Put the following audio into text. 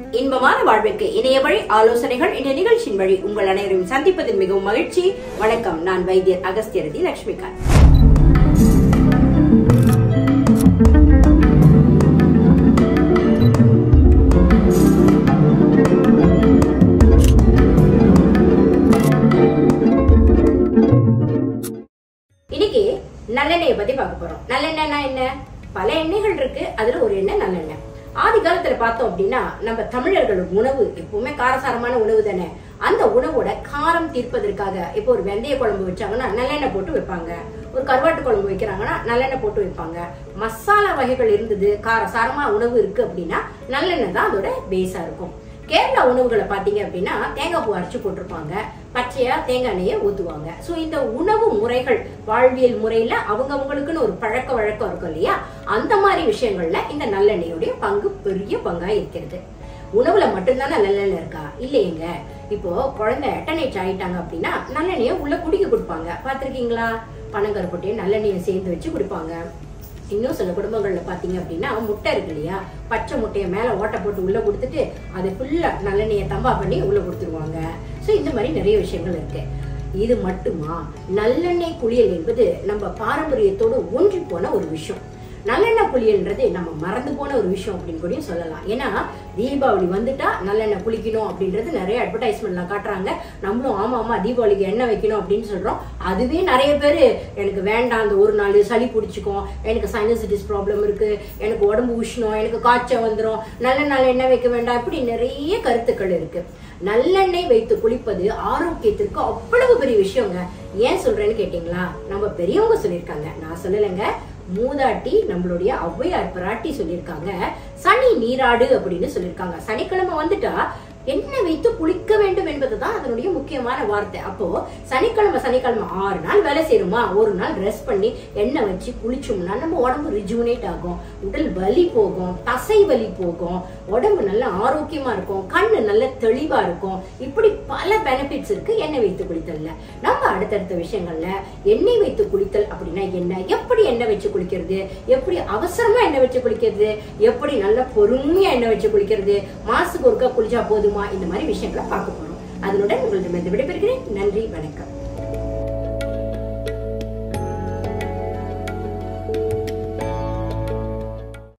இன்பமான வாழ்விற்கு இணைய வழி ஆலோசனைகள் இந்த நிகழ்ச்சியின் வழி உங்கள் அனைவரையும் சந்திப்பதில் மிகவும் மகிழ்ச்சி வணக்கம் நான் வைத்தியர் அகஸ்தியரதி லட்சுமிகாந்த் இன்னைக்கு நல்லெண்ணெயை பத்தி பார்க்க போறோம் நல்லெண்ணெய்னா என்ன பல எண்ணெய்கள் இருக்கு அதுல ஒரு எண்ணெய் நல்லெண்ணெய் ஆதி காலத்துல பார்த்தோம் அப்படின்னா நம்ம தமிழர்கள் உணவு எப்பவுமே காரசாரமான உணவு தானே அந்த உணவோட காரம் தீர்ப்பதற்காக இப்போ ஒரு வெந்தய குழம்பு வச்சாங்கன்னா நல்லெண்ணெய் போட்டு வைப்பாங்க ஒரு கருவாட்டு குழம்பு வைக்கிறாங்கன்னா நல்லெண்ணெய் போட்டு வைப்பாங்க மசாலா வகைகள் இருந்தது காரசாரமா உணவு இருக்கு அப்படின்னா நல்லெண்ணெய் தான் அதோட பேஸா இருக்கும் கேரளா உணவுகளை பார்த்தீங்க அப்படின்னா தேங்காய் பூ அரைச்சு போட்டிருப்பாங்க பச்சையா தேங்காய் எண்ணெயை ஊத்துவாங்க ஸோ இந்த உணவு முறைகள் வாழ்வியல் முறையில அவங்க அவங்களுக்குன்னு ஒரு பழக்க வழக்கம் இருக்கும் இல்லையா அந்த மாதிரி விஷயங்கள்ல இந்த நல்லெண்ணெயுடைய பங்கு பெரிய பங்கா இருக்கிறது உணவுல மட்டும்தானே நல்லெண்ணெய் இருக்கா இல்லையேங்க இப்போ குழந்தை எட்டனைச்சு ஆயிட்டாங்க அப்படின்னா நல்லெண்ணெயை உள்ள குடிக்க கொடுப்பாங்க பார்த்திருக்கீங்களா பனங்கருப்பட்டையும் நல்லெண்ணெயை சேர்ந்து வச்சு கொடுப்பாங்க இன்னும் சில குடும்பங்கள்ல பாத்தீங்க அப்படின்னா முட்டை இருக்கு இல்லையா பச்சை முட்டையை மேல ஓட்டை போட்டு உள்ள கொடுத்துட்டு அதை ஃபுல்லா நல்லெண்ணெயை தம்பா பண்ணி உள்ள கொடுத்துருவாங்க ஸோ இந்த மாதிரி நிறைய விஷயங்கள் இருக்கு இது மட்டுமா நல்லெண்ணெய் குளியல் என்பது நம்ம பாரம்பரியத்தோடு ஒன்றி போன ஒரு விஷயம் நல்லெண்ணெய் குளியல்ன்றது நம்ம மறந்து போன ஒரு விஷயம் அப்படின்னு கூட சொல்லலாம் ஏன்னா தீபாவளி வந்துட்டா நல்லெண்ணெய் குளிக்கணும் அப்படின்றது நிறைய அட்வர்டைஸ்மெண்ட்லாம் காட்டுறாங்க நம்மளும் ஆமா ஆமா தீபாவளிக்கு எண்ணெய் வைக்கணும் அப்படின்னு சொல்றோம் அதுவே நிறைய பேர் எனக்கு வேண்டாம் அந்த ஒரு நாள் சளி பிடிச்சிக்கும் எனக்கு சைனசிட்டிஸ் ப்ராப்ளம் இருக்கு எனக்கு உடம்பு உஷ்ணம் எனக்கு காய்ச்சல் வந்துடும் நல்ல நாள் எண்ணெய் வைக்க வேண்டாம் இப்படி நிறைய கருத்துக்கள் இருக்கு நல்லெண்ணெய் வைத்து குளிப்பது ஆரோக்கியத்திற்கு அவ்வளவு பெரிய விஷயங்க ஏன் சொல்றேன்னு கேட்டீங்களா நம்ம பெரியவங்க சொல்லியிருக்காங்க நான் சொல்லலைங்க மூதாட்டி நம்மளுடைய ஔவையார் பிராட்டி சொல்லியிருக்காங்க சனி நீராடு அப்படின்னு சொல்லியிருக்காங்க சனிக்கிழமை வந்துட்டா எண்ணெய் வைத்து குளிக்க வேண்டும் என்பதுதான் அதனுடைய முக்கியமான வார்த்தை அப்போ சனிக்கிழமை சனிக்கிழமை ஆறு நாள் வேலை செய்யணுமா ஒரு நாள் ரெஸ்ட் பண்ணி எண்ணெய் வச்சு குளிச்சோம்னா நம்ம உடம்பு ரிஜுவனேட் ஆகும் உடல் வலி போகும் தசை வலி போகும் உடம்பு நல்ல ஆரோக்கியமா இருக்கும் கண்ணு நல்ல தெளிவா இருக்கும் இப்படி பல பெனிஃபிட்ஸ் இருக்கு எண்ணெய் வைத்து குளித்தல்ல நம்ம அடுத்தடுத்த விஷயங்கள்ல எண்ணெய் வைத்து குளித்தல் அப்படின்னா என்ன எப்படி எண்ணெய் வச்சு குளிக்கிறது எப்படி அவசரமா எண்ணெய் வச்சு குளிக்கிறது எப்படி நல்ல பொறுமையா எண்ணெய் வச்சு குளிக்கிறது மாசுக்கு ஒருக்கா குளிச்சா போதுமா இந்த மாதிரி விஷயங்களை பார்க்க போறோம் அதனுடன் உங்களிடமிருந்து விடைபெறுகிறேன் நன்றி வணக்கம்